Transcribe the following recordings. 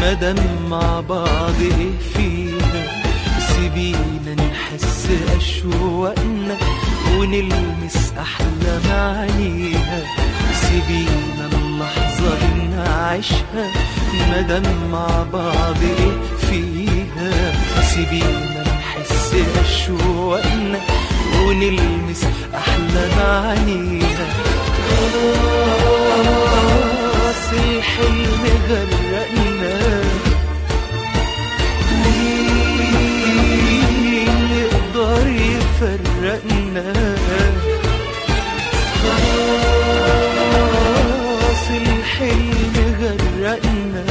مادام مع بعض ايه فيها سيبينا نحس اشواقنا ونلمس احلى معانيها سيبينا اللحظة دي نعيشها مادام مع بعض ايه فيها سيبينا نحس اشواقنا ونلمس احلى معانيها خلاص الحلم غرقنا مين يقدر يفرقنا خلاص الحلم غرقنا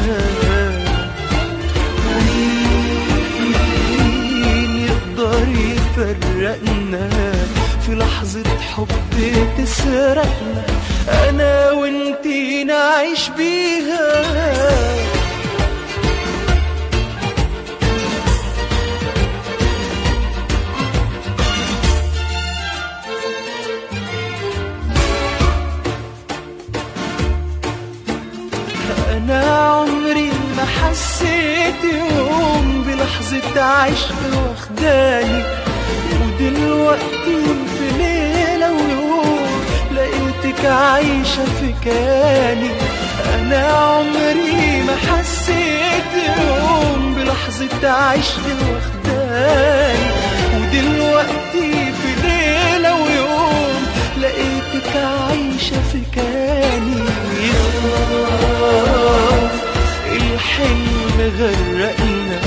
مين يقدر يفرقنا في لحظة حب تسرقنا أنا وانتي نعيش بيها أنا عمري ما حسيت يوم بلحظة عشق واخداني ودلوقتي في ليلة ويوم لقيتك عايشة في كياني أنا عمري ما حسيت يوم بلحظة عشق واخداني ودلوقتي في ليلة ويوم لقيتك عايشة في كياني خلاص الحلم غرقنا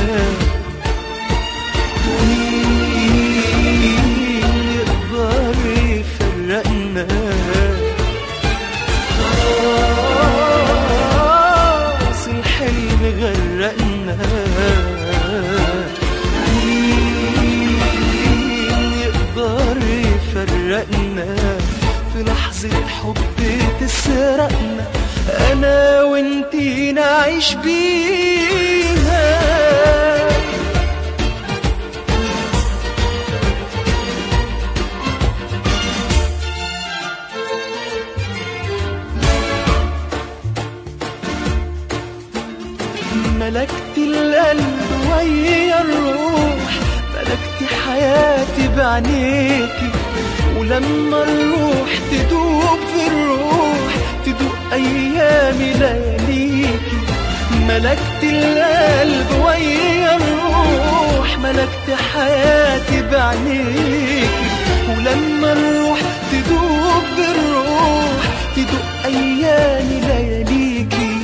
مين يقدر يفرقنا خلاص الحلم غرقنا مين يقدر يفرقنا في لحظة حب تسرقنا أنا وانتي نعيش بيها ملكت القلب ويا الروح ملكت حياتي بعينيكي ولما الروح تدوب في الروح تدوب ايامي لياليكي ملكت القلب ويا الروح ملكت حياتي بعينيكي ولما الروح تدوب في الروح تدوب ايامي لياليكي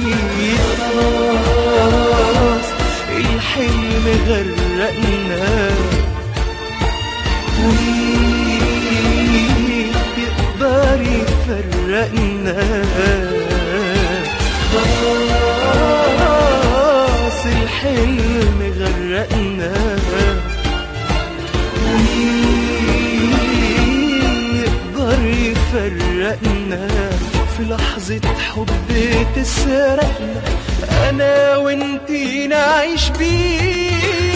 خلاص الحلم غرقنا مين يقدر يفرقنا خلاص الحلم غرقنا مين يقدر يفرقنا في لحظة حب تسرقنا أنا وانتي نعيش بيه